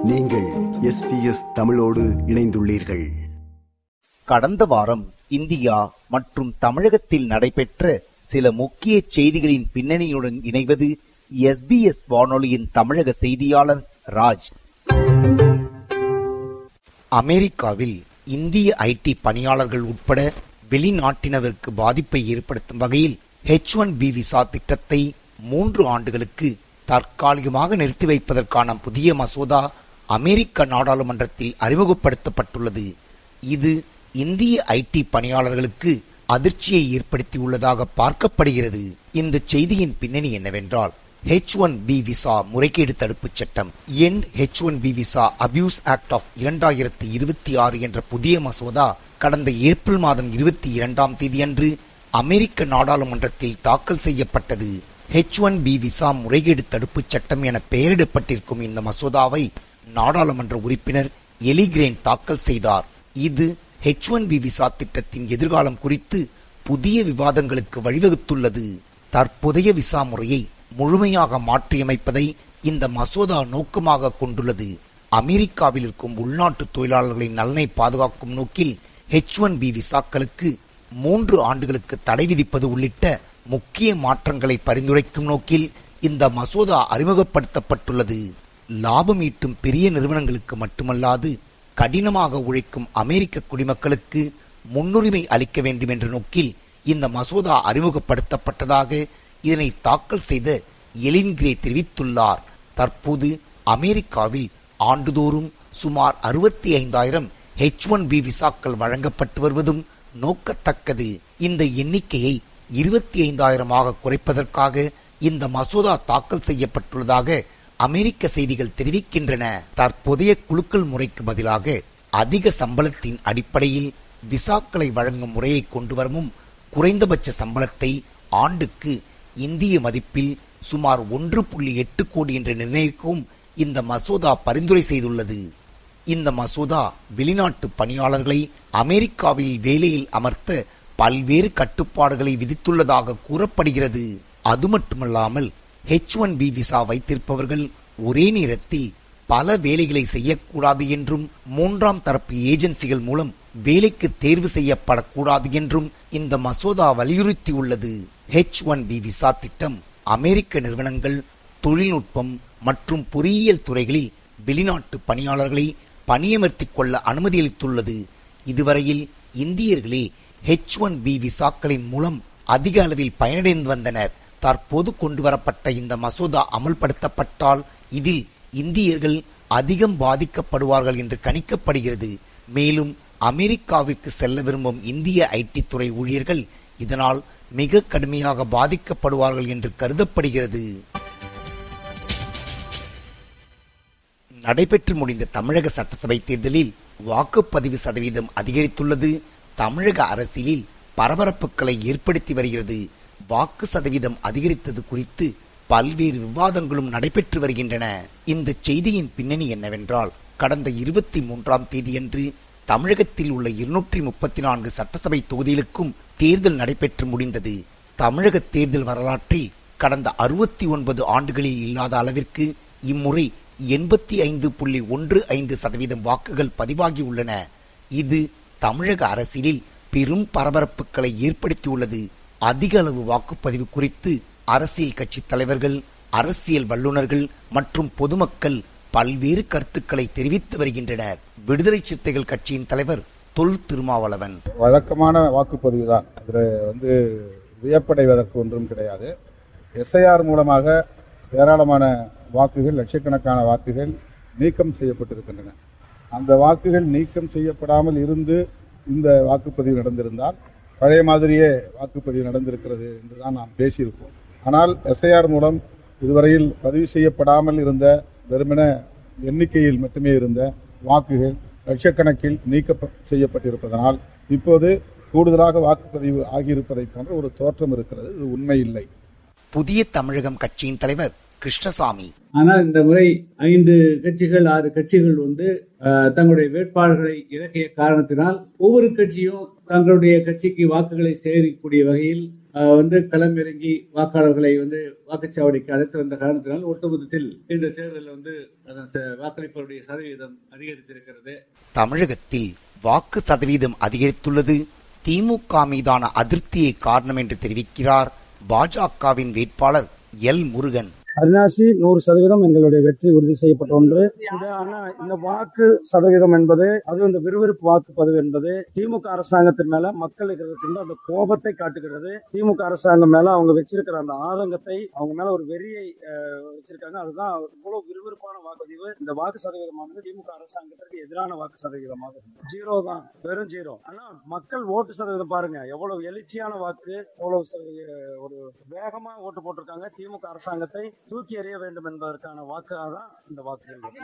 நீங்கள் எஸ்பிஎஸ் தமிழோடு இணைந்துள்ளீர்கள் கடந்த வாரம் இந்தியா மற்றும் தமிழகத்தில் நடைபெற்ற சில முக்கிய செய்திகளின் பின்னணியுடன் இணைவது எஸ்பிஎஸ் வானொலியின் தமிழக செய்தியாளர் ராஜ் அமெரிக்காவில் இந்திய ஐடி பணியாளர்கள் உட்பட வெளிநாட்டினருக்கு பாதிப்பை ஏற்படுத்தும் வகையில் ஹெச் ஒன் பி விசா திட்டத்தை மூன்று ஆண்டுகளுக்கு தற்காலிகமாக நிறுத்தி வைப்பதற்கான புதிய மசோதா அமெரிக்க நாடாளுமன்றத்தில் அறிமுகப்படுத்தப்பட்டுள்ளது இது இந்திய ஐடி பணியாளர்களுக்கு அதிர்ச்சியை ஏற்படுத்தியுள்ளதாக பார்க்கப்படுகிறது இந்த செய்தியின் பின்னணி என்னவென்றால் ஹெச் ஒன் பி விசா முறைகேடு தடுப்புச் சட்டம் என் H one B visa abuse act of இரண்டாயிரத்தி இருபத்தி ஆறு என்ற புதிய மசோதா கடந்த ஏப்ரல் மாதம் இருபத்தி இரண்டாம் தேதியன்று அமெரிக்க நாடாளுமன்றத்தில் தாக்கல் செய்யப்பட்டது ஹெச் ஒன் பி விசா முறைகேடு தடுப்புச் சட்டம் என பெயரிடப்பட்டிருக்கும் இந்த மசோதாவை நாடாளுமன்ற உறுப்பினர் எலிகிரேன் தாக்கல் செய்தார் இது ஹெச் ஒன் பி விசா திட்டத்தின் எதிர்காலம் குறித்து புதிய விவாதங்களுக்கு வழிவகுத்துள்ளது தற்போதைய விசா முறையை முழுமையாக மாற்றியமைப்பதை இந்த மசோதா நோக்கமாக கொண்டுள்ளது அமெரிக்காவில் இருக்கும் உள்நாட்டு தொழிலாளர்களின் நலனை பாதுகாக்கும் நோக்கில் ஹெச் ஒன் பி விசாக்களுக்கு மூன்று ஆண்டுகளுக்கு தடை விதிப்பது உள்ளிட்ட முக்கிய மாற்றங்களை பரிந்துரைக்கும் நோக்கில் இந்த மசோதா அறிமுகப்படுத்தப்பட்டுள்ளது லாபம் ஈட்டும் பெரிய நிறுவனங்களுக்கு மட்டுமல்லாது கடினமாக உழைக்கும் அமெரிக்க குடிமக்களுக்கு முன்னுரிமை அளிக்க வேண்டும் என்ற நோக்கில் இந்த மசோதா அறிமுகப்படுத்தப்பட்டதாக இதனை தாக்கல் செய்த எலின் கிரே தெரிவித்துள்ளார் தற்போது அமெரிக்காவில் ஆண்டுதோறும் சுமார் அறுபத்தி ஐந்தாயிரம் ஹெச் ஒன் பி விசாக்கள் வழங்கப்பட்டு வருவதும் நோக்கத்தக்கது இந்த எண்ணிக்கையை இருபத்தி ஐந்தாயிரமாக குறைப்பதற்காக இந்த மசோதா தாக்கல் செய்யப்பட்டுள்ளதாக அமெரிக்க செய்திகள் தெரிவிக்கின்றன தற்போதைய குழுக்கள் முறைக்கு பதிலாக அதிக சம்பளத்தின் அடிப்படையில் விசாக்களை வழங்கும் முறையை கொண்டு வரவும் குறைந்தபட்ச சம்பளத்தை ஆண்டுக்கு இந்திய மதிப்பில் சுமார் ஒன்று புள்ளி எட்டு கோடி என்று நிர்ணயிக்கவும் இந்த மசோதா பரிந்துரை செய்துள்ளது இந்த மசோதா வெளிநாட்டு பணியாளர்களை அமெரிக்காவில் வேலையில் அமர்த்த பல்வேறு கட்டுப்பாடுகளை விதித்துள்ளதாக கூறப்படுகிறது அது மட்டுமல்லாமல் ஹெச் ஒன் பி விசா வைத்திருப்பவர்கள் ஒரே நேரத்தில் பல வேலைகளை செய்யக்கூடாது என்றும் மூன்றாம் தரப்பு ஏஜென்சிகள் மூலம் வேலைக்கு தேர்வு செய்யப்படக்கூடாது என்றும் இந்த மசோதா வலியுறுத்தியுள்ளது ஹெச் ஒன் பி விசா திட்டம் அமெரிக்க நிறுவனங்கள் தொழில்நுட்பம் மற்றும் பொறியியல் துறைகளில் வெளிநாட்டு பணியாளர்களை பணியமர்த்திக் கொள்ள அனுமதியளித்துள்ளது இதுவரையில் இந்தியர்களே ஹெச் ஒன் பி விசாக்களின் மூலம் அதிக அளவில் பயனடைந்து வந்தனர் தற்போது கொண்டுவரப்பட்ட இந்த மசோதா அமல்படுத்தப்பட்டால் இதில் இந்தியர்கள் அதிகம் பாதிக்கப்படுவார்கள் என்று கணிக்கப்படுகிறது மேலும் அமெரிக்காவிற்கு செல்ல விரும்பும் இந்திய ஐடி துறை ஊழியர்கள் இதனால் மிக கடுமையாக பாதிக்கப்படுவார்கள் என்று கருதப்படுகிறது நடைபெற்று முடிந்த தமிழக சட்டசபை தேர்தலில் வாக்குப்பதிவு சதவீதம் அதிகரித்துள்ளது தமிழக அரசியலில் பரபரப்புகளை ஏற்படுத்தி வருகிறது வாக்கு சதவீதம் அதிகரித்தது குறித்து பல்வேறு விவாதங்களும் நடைபெற்று வருகின்றன இந்த செய்தியின் பின்னணி என்னவென்றால் கடந்த இருபத்தி மூன்றாம் தேதியன்று தமிழகத்தில் உள்ள இருநூற்றி முப்பத்தி நான்கு சட்டசபை தொகுதிகளுக்கும் தேர்தல் நடைபெற்று முடிந்தது தமிழக தேர்தல் வரலாற்றில் கடந்த அறுபத்தி ஒன்பது ஆண்டுகளில் இல்லாத அளவிற்கு இம்முறை எண்பத்தி ஐந்து புள்ளி ஒன்று ஐந்து சதவீதம் வாக்குகள் பதிவாகியுள்ளன இது தமிழக அரசியலில் பெரும் பரபரப்புகளை ஏற்படுத்தியுள்ளது அதிக அளவு வாக்குப்பதிவு குறித்து அரசியல் கட்சி தலைவர்கள் அரசியல் வல்லுநர்கள் மற்றும் பொதுமக்கள் பல்வேறு கருத்துக்களை தெரிவித்து வருகின்றனர் விடுதலை சிறுத்தைகள் கட்சியின் தலைவர் தொல் திருமாவளவன் வழக்கமான வாக்குப்பதிவு தான் அதில் வந்து வியப்படைவதற்கு ஒன்றும் கிடையாது எஸ்ஐஆர் மூலமாக ஏராளமான வாக்குகள் லட்சக்கணக்கான வாக்குகள் நீக்கம் செய்யப்பட்டிருக்கின்றன அந்த வாக்குகள் நீக்கம் செய்யப்படாமல் இருந்து இந்த வாக்குப்பதிவு நடந்திருந்தால் பழைய மாதிரியே வாக்குப்பதிவு நடந்திருக்கிறது என்று தான் நாம் பேசியிருப்போம் ஆனால் எஸ்ஐஆர் மூலம் இதுவரையில் பதிவு செய்யப்படாமல் இருந்த வெறுமன எண்ணிக்கையில் மட்டுமே இருந்த வாக்குகள் லட்சக்கணக்கில் நீக்க செய்யப்பட்டிருப்பதனால் இப்போது கூடுதலாக வாக்குப்பதிவு ஆகியிருப்பதை போன்ற ஒரு தோற்றம் இருக்கிறது இது உண்மை இல்லை புதிய தமிழகம் கட்சியின் தலைவர் கிருஷ்ணசாமி ஆனால் இந்த முறை ஐந்து கட்சிகள் ஆறு கட்சிகள் வந்து அஹ், தங்களுடைய வேட்பாளர்களை இறக்கிய காரணத்தினால் ஒவ்வொரு கட்சியும் தங்களுடைய கட்சிக்கு வாக்குகளை சேகரிக்கக்கூடிய வகையில் அஹ், வந்து களமிறங்கி வாக்காளர்களை வந்து வாக்குச்சாவடிக்கு அழைத்து வந்த காரணத்தினால் ஒட்டுமொத்தத்தில் இந்த தேர்தலில் வந்து அதன் ச- வாக்களிப்பவருடைய சதவீதம் அதிகரித்திருக்கிறது தமிழகத்தில் வாக்கு சதவீதம் அதிகரித்துள்ளது திமுக மீதான அதிருப்தியை காரணம் என்று தெரிவிக்கிறார் பாஜகவின் வேட்பாளர் எல் முருகன் அவினாசி நூறு சதவீதம் எங்களுடைய வெற்றி உறுதி செய்யப்பட்ட ஒன்று இது ஆனா இந்த வாக்கு சதவீதம் என்பது அது இந்த விறுவிறுப்பு வாக்குப்பதிவு என்பது திமுக அரசாங்கத்தின் மேல மக்களுக்கு இருக்கின்ற அந்த கோபத்தை காட்டுகிறது திமுக அரசாங்கம் மேல அவங்க வச்சிருக்கிற அந்த ஆதங்கத்தை அவங்க மேல ஒரு வெறியை அஹ், வச்சிருக்காங்க அதுதான் இவ்வளவு விறுவிறுப்பான வாக்குப்பதிவு இந்த வாக்கு சதவீதமானது திமுக அரசாங்கத்திற்கு எதிரான வாக்கு சதவீதமாகும் ஜீரோ தான் வெறும் ஜீரோ ஆனா மக்கள் ஓட்டு சதவீதம் பாருங்க எவ்வளவு எழுச்சியான வாக்கு எவ்வளவு சதவீ- ஒரு வேகமா ஓட்டு போட்டிருக்காங்க திமுக அரசாங்கத்தை தூக்கி எறிய வேண்டும் என்பதற்கான வாக்காக தான் இந்த வாக்குகள்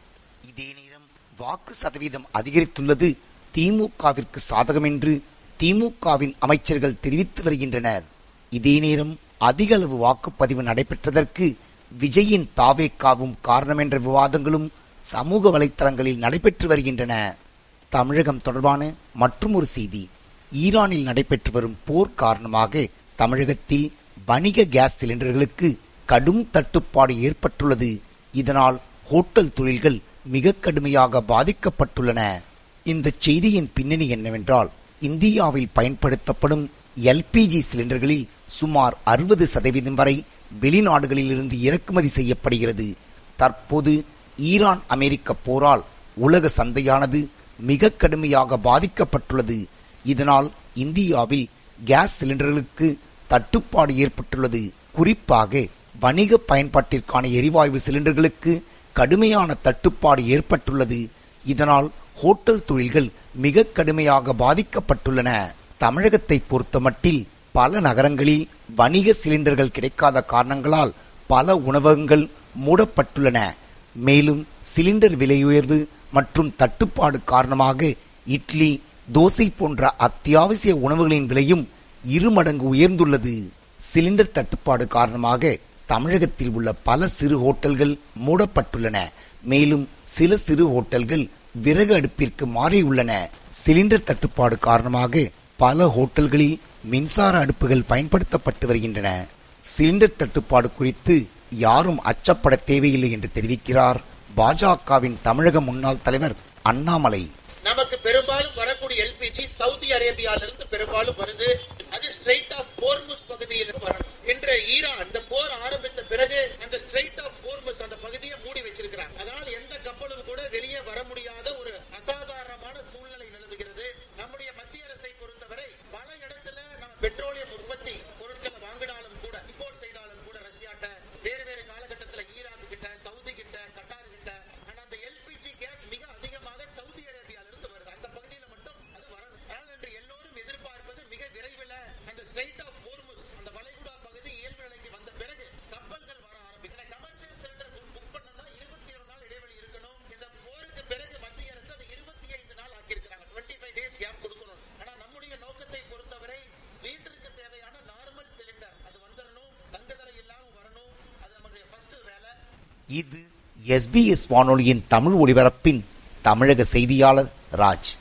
இதே நேரம் வாக்கு சதவீதம் அதிகரித்துள்ளது திமுகவிற்கு சாதகம் என்று திமுகவின் அமைச்சர்கள் தெரிவித்து வருகின்றனர் இதே நேரம் அதிக அளவு வாக்குப்பதிவு நடைபெற்றதற்கு விஜயின் தாவேக்காவும் காரணம் என்ற விவாதங்களும் சமூக வலைத்தளங்களில் நடைபெற்று வருகின்றன தமிழகம் தொடர்பான மற்றும் ஒரு செய்தி ஈரானில் நடைபெற்று வரும் போர் காரணமாக தமிழகத்தில் வணிக கேஸ் சிலிண்டர்களுக்கு கடும் தட்டுப்பாடு ஏற்பட்டுள்ளது இதனால் ஹோட்டல் தொழில்கள் மிக கடுமையாக பாதிக்கப்பட்டுள்ளன இந்த செய்தியின் பின்னணி என்னவென்றால் இந்தியாவில் பயன்படுத்தப்படும் எல்பிஜி சிலிண்டர்களில் சுமார் அறுபது சதவீதம் வரை வெளிநாடுகளிலிருந்து இறக்குமதி செய்யப்படுகிறது தற்போது ஈரான் அமெரிக்க போரால் உலக சந்தையானது மிக கடுமையாக பாதிக்கப்பட்டுள்ளது இதனால் இந்தியாவில் கேஸ் சிலிண்டர்களுக்கு தட்டுப்பாடு ஏற்பட்டுள்ளது குறிப்பாக வணிக பயன்பாட்டிற்கான எரிவாயு சிலிண்டர்களுக்கு கடுமையான தட்டுப்பாடு ஏற்பட்டுள்ளது இதனால் ஹோட்டல் தொழில்கள் மிக கடுமையாக பாதிக்கப்பட்டுள்ளன தமிழகத்தை பொறுத்தமட்டில் பல நகரங்களில் வணிக சிலிண்டர்கள் கிடைக்காத காரணங்களால் பல உணவகங்கள் மூடப்பட்டுள்ளன மேலும் சிலிண்டர் விலை உயர்வு மற்றும் தட்டுப்பாடு காரணமாக இட்லி தோசை போன்ற அத்தியாவசிய உணவுகளின் விலையும் இருமடங்கு உயர்ந்துள்ளது சிலிண்டர் தட்டுப்பாடு காரணமாக தமிழகத்தில் உள்ள பல சிறு ஹோட்டல்கள் மூடப்பட்டுள்ளன மேலும் சில சிறு ஹோட்டல்கள் விறகு அடுப்பிற்கு மாறியுள்ளன சிலிண்டர் தட்டுப்பாடு காரணமாக பல ஹோட்டல்களில் மின்சார அடுப்புகள் பயன்படுத்தப்பட்டு வருகின்றன சிலிண்டர் தட்டுப்பாடு குறித்து யாரும் அச்சப்பட தேவையில்லை என்று தெரிவிக்கிறார் பாஜகவின் தமிழக முன்னாள் தலைவர் அண்ணாமலை நமக்கு பெரும்பாலும் வரக்கூடிய எல்பிஜி சவுதி அரேபியாவிலிருந்து பெரும்பாலும் வருது அது ஸ்ட்ரெயிட் ஆஃப் ஹோர்முஸ் பகுதியில் வரணும் இன்று ஈரான் இந்த போர் ஆரம்பித்த பிறகு அந்த ஸ்ட்ரெயிட் ஆஃப் ஹோர்முஸ் அந்த பகுதியை மூடி வச்சிருக்கிறாங்க அதனால் எந்த கப்பலும் கூட வெளியே வர முடியாத ஒரு அசாதாரணமான சூழ்நிலை நிலவுகிறது நம்முடைய மத்திய அரசை பொறுத்தவரை பல இடத்துல நம்ம பெட்ரோலியம் உற்பத்தி பொருட்களை வாங்கினாலும் கூட இம்போர்ட் செய்தாலும் கூட ரஷ்யாட்ட வேறு வேறு காலகட்டத்தில் ஈராக் கிட்ட சவுதி கிட்ட கட்டார் கிட்ட ஆனா அந்த எல்பிஜி கேஸ் மிக அதிகமாக சவுதி அரேபியால இருந்து வருது அந்த பகுதியில மட்டும் அது வரணும் ஆனால் இன்று எல்லோரும் எதிர்பார்ப்பது மிக விரைவில் அந்த ஸ்ட்ரெயிட் ஆஃப் ஹோர்முஸ் அந்த வளைகுடா பகுதி இயல்பு நிலைக்கு வந்த பிறகு கப்பல்கள் வர ஆரம்பிக்கும் கமர்ஷியல் சிலிண்டர் புக் பண்ணனா இருபத்தி ஒரு நாள் இடைவெளி இருக்கணும் இந்த போருக்கு பிறகு மத்திய அரசு அதை இருபத்தி ஐந்து நாள் ஆக்கியிருக்கிறாங்க டுவெண்ட்டி ஃபைவ் டேஸ் கேப் கொடுக்கணும் ஆனா நம்முடைய நோக்கத்தை பொறுத்தவரை வீட்டிற்கு தேவையான நார்மல் சிலிண்டர் அது வந்துடணும் தங்குதலை இல்லாம வரணும் அது நம்மளுடைய ஃபர்ஸ்ட் வேலை இது எஸ்பிஎஸ் வானொலியின் தமிழ் ஒலிபரப்பின் தமிழக செய்தியாளர் ராஜ்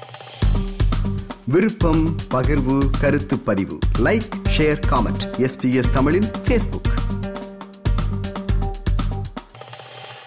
விருப்பம் பகிர்வு கருத்து பதிவு லைக் ஷேர் காமெண்ட் எஸ்பிஎஸ் தமிழின் ஃபேஸ்புக்